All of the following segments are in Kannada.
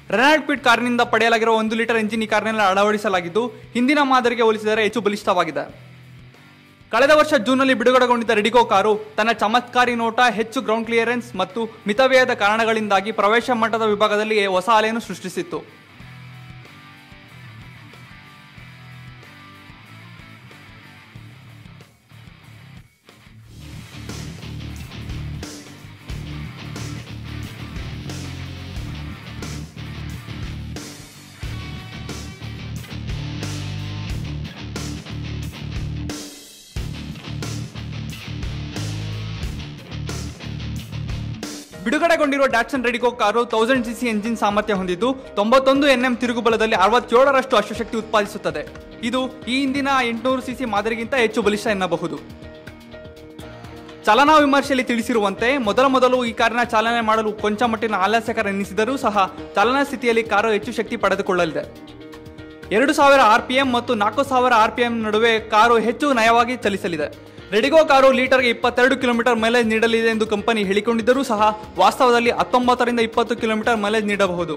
ರೆನಾಲ್ಡ್ ಕ್ವಿಡ್ ಕಾರಿನಿಂದ ಪಡೆಯಲಾಗಿರುವ ಒಂದು ಲೀಟರ್ ಎಂಜಿನ್ ಈ ಕಾರಿನಲ್ಲಿ ಅಳವಡಿಸಲಾಗಿದ್ದು ಹಿಂದಿನ ಮಾದರಿಗೆ ಹೋಲಿಸಿದರೆ ಹೆಚ್ಚು ಬಲಿಷ್ಠವಾಗಿದೆ ಕಳೆದ ವರ್ಷ ಜೂನ್ನಲ್ಲಿ ಬಿಡುಗಡೆಗೊಂಡಿದ್ದ ರೆಡಿಗೋ ಕಾರು ತನ್ನ ಚಮತ್ಕಾರಿ ನೋಟ ಹೆಚ್ಚು ಗ್ರೌಂಡ್ ಕ್ಲಿಯರೆನ್ಸ್ ಮತ್ತು ಮಿತವ್ಯಯದ ಕಾರಣಗಳಿಂದಾಗಿ ಪ್ರವೇಶ ಮಟ್ಟದ ವಿಭಾಗದಲ್ಲಿ ಹೊಸ ಅಲೆಯನ್ನು ಸೃಷ್ಟಿಸಿತ್ತು ಬಿಡುಗಡೆಗೊಂಡಿರುವ Datsun redi go car thousand CC engine ಸಾಮರ್ಥ್ಯ ಹೊಂದಿದ್ದು ತೊಂಬತ್ತೊಂದು ಎನ್ಎಂ ತಿರುಗುಬಲದಲ್ಲಿ ಅರವತ್ತೇಳರಷ್ಟು ಅಶ್ವಶಕ್ತಿ ಉತ್ಪಾದಿಸುತ್ತದೆ ಇದು ಈ ಹಿಂದಿನ ಎಂಟುನೂರು ಸಿಸಿ ಮಾದರಿಗಿಂತ ಹೆಚ್ಚು ಬಲಿಷ್ಠ ಎನ್ನಬಹುದು ಚಾಲನಾ ವಿಮರ್ಶೆಯಲ್ಲಿ ತಿಳಿಸಿರುವಂತೆ ಮೊದಲ ಮೊದಲು ಈ ಕಾರಿನ ಚಾಲನೆ ಮಾಡಲು ಕೊಂಚ ಮಟ್ಟಿನ ಆಲಸ್ಯಕರ ಎನ್ನಿಸಿದರೂ ಸಹ ಚಾಲನಾ ಸ್ಥಿತಿಯಲ್ಲಿ ಕಾರು ಹೆಚ್ಚು ಶಕ್ತಿ ಪಡೆದುಕೊಳ್ಳಲಿದೆ ಎರಡು ಸಾವಿರ ಆರ್ ಪಿ ಎಂ ಮತ್ತು ನಾಲ್ಕು ಸಾವಿರ ಆರ್ ಪಿ ಎಂ ನಡುವೆ ಕಾರು ಹೆಚ್ಚು ನಯವಾಗಿ ಚಲಿಸಲಿದೆ ರೆಡಿಗೋ ಕಾರು ಲೀಟರ್ಗೆ ಇಪ್ಪತ್ತೆರಡು ಕಿಲೋಮೀಟರ್ ಮೈಲೇಜ್ ನೀಡಲಿದೆ ಎಂದು ಕಂಪನಿ ಹೇಳಿಕೊಂಡಿದ್ದರೂ ಸಹ ವಾಸ್ತವದಲ್ಲಿ ಹತ್ತೊಂಬತ್ತರಿಂದ ಇಪ್ಪತ್ತು ಕಿಲೋಮೀಟರ್ ಮೈಲೇಜ್ ನೀಡಬಹುದು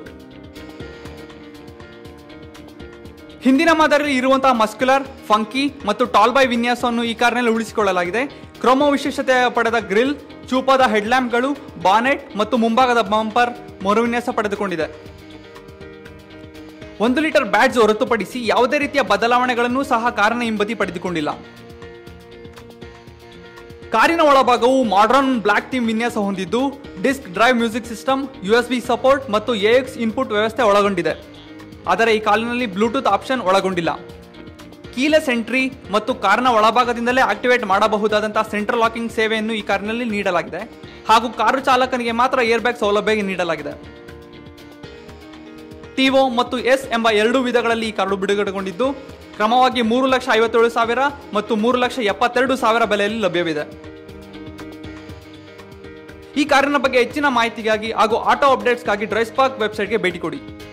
ಹಿಂದಿನ ಮಾದರಿಯಲ್ಲಿ ಇರುವಂತಹ ಮಸ್ಕ್ಯುಲರ್ ಫಂಕಿ ಮತ್ತು ಟಾಲ್ ಬೈ ವಿನ್ಯಾಸವನ್ನು ಈ ಕಾರ್ನಲ್ಲಿ ಉಳಿಸಿಕೊಳ್ಳಲಾಗಿದೆ ಕ್ರೋಮೋ ವಿಶೇಷತೆ ಪಡೆದ ಗ್ರಿಲ್ ಚೂಪಾದ ಹೆಡ್ಲ್ಯಾಂಪ್ಗಳು ಬಾನೆಟ್ ಮತ್ತು ಮುಂಭಾಗದ ಬಂಪರ್ ಮರುವಿನ್ಯಾಸ ಪಡೆದುಕೊಂಡಿದೆ ಒಂದು ಲೀಟರ್ ಬ್ಯಾಡ್ಜ್ ಹೊರತುಪಡಿಸಿ ಯಾವುದೇ ರೀತಿಯ ಬದಲಾವಣೆಗಳನ್ನು ಸಹ ಕಾರಿನ ಹಿಂಬದಿ ಪಡೆದುಕೊಂಡಿಲ್ಲ ಕಾರಿನ ಒಳಭಾಗವು ಮಾಡರ್ನ್ ಬ್ಲಾಕ್ ಥೀಮ್ ವಿನ್ಯಾಸ ಹೊಂದಿದ್ದು disc drive music system U S B support ಮತ್ತು ಎಎಕ್ಸ್ ಇನ್ಪುಟ್ ವ್ಯವಸ್ಥೆ ಒಳಗೊಂಡಿದೆ ಆದರೆ ಈ ಕಾಲಿನಲ್ಲಿ ಬ್ಲೂಟೂತ್ ಆಪ್ಷನ್ ಒಳಗೊಂಡಿಲ್ಲ ಕೀಲೆಸ್ ಎಂಟ್ರಿ ಮತ್ತು ಕಾರಿನ ಒಳಭಾಗದಿಂದಲೇ ಆಕ್ಟಿವೇಟ್ ಮಾಡಬಹುದಾದಂತಹ ಸೆಂಟ್ರಲ್ ಲಾಕಿಂಗ್ ಸೇವೆಯನ್ನು ಈ ಕಾರಿನಲ್ಲಿ ನೀಡಲಾಗಿದೆ ಹಾಗೂ ಕಾರು ಚಾಲಕನಿಗೆ ಮಾತ್ರ ಏರ್ ಬ್ಯಾಗ್ ಸೌಲಭ್ಯ ನೀಡಲಾಗಿದೆ ಟಿವೋ ಮತ್ತು ಎಸ್ ಎಂಬ ಎರಡು ವಿಧಗಳಲ್ಲಿ ಈ ಕಾರು ಬಿಡುಗಡೆಗೊಂಡಿದ್ದು ಕ್ರಮವಾಗಿ ಮೂರು ಲಕ್ಷ ಐವತ್ತೇಳು ಸಾವಿರ ಮತ್ತು ಮೂರು ಲಕ್ಷ ಎಪ್ಪತ್ತೆರಡು ಸಾವಿರ ಬೆಲೆಯಲ್ಲಿ ಲಭ್ಯವಿದೆ ಈ ಕಾರಿನ ಬಗ್ಗೆ ಹೆಚ್ಚಿನ ಮಾಹಿತಿಗಾಗಿ ಹಾಗೂ ಆಟೋ ಅಪ್ಡೇಟ್ಸ್ಗಾಗಿ ಡ್ರೈಸ್ಪಾರ್ಕ್ ವೆಬ್ಸೈಟ್ಗೆ ಭೇಟಿ ಕೊಡಿ